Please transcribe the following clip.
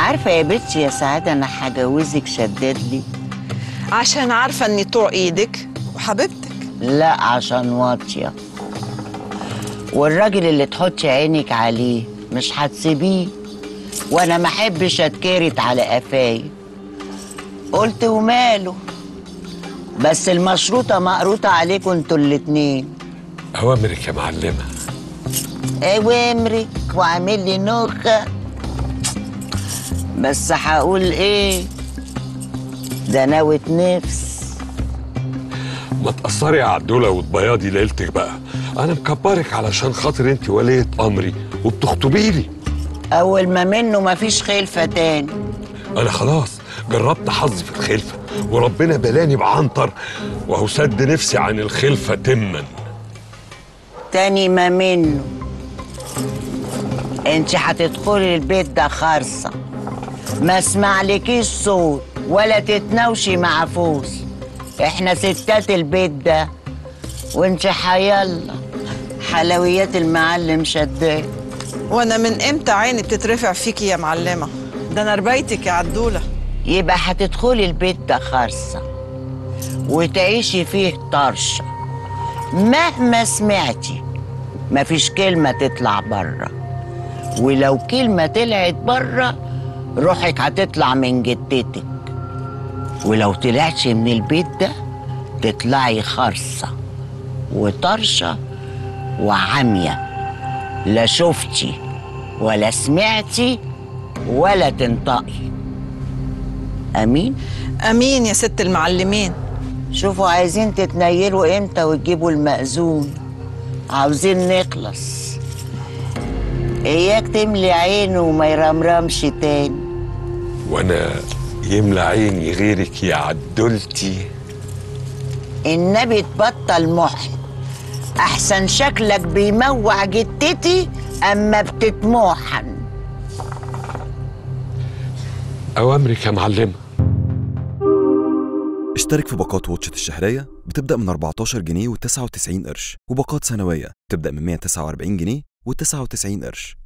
عارفة يا بنتي يا سعادة أنا هجوزك شداد لي عشان عارفة اني طوع ايدك وحبيبتك لا عشان واطية والراجل اللي تحطي عينك عليه مش هتسيبيه وانا ما احبش اتكرت على قفاي قلت وماله بس المشروطة مقروطة عليكم انتوا الاتنين أوامرك يا معلمة اوامرك وعامل لي نوخة بس هقول ايه ده ناوة نفس ما تقصري يا عدولة وتبيضي ليلتك بقى أنا مكبرك علشان خاطر أنت ولية أمري وبتخطبي لي اول ما منه مفيش خلفة تاني أنا خلاص جربت حظي في الخلفة وربنا بلاني بعنتر وهو سد نفسي عن الخلفة تما تاني ما منه انت هتدخلي البيت ده خارصة ما اسمعلكيش صوت ولا تتناوشي مع فوس احنا ستات البيت ده وانت حيالله حلويات المعلم شداد وانا من امتى عيني بتترفع فيكي يا معلمة ده انا ربايتك يا عدولة يبقى هتدخلي البيت ده خارصة وتعيشي فيه طرشة مهما سمعتي مفيش كلمة تطلع بره ولو كلمة طلعت بره روحك هتطلع من جدتك ولو طلعتي من البيت ده تطلعي خرصة وطرشة وعمية لا شفتي ولا سمعتي ولا تنطقي أمين امين يا ست المعلمين شوفوا عايزين تتنيلوا امتى وتجيبوا المأذون عاوزين نخلص اياك تملي عينه وما يرمرمش تاني وأنا يملى عيني غيرك يا عدولتي النبي تبطل محن احسن شكلك بيموع جتتي اما بتتموحن أوامرك يا معلمة اشترك في باقات واتشت الشهرية بتبدأ من 14 جنيه و99 قرش وباقات سنوية بتبدأ من 149 جنيه و99 قرش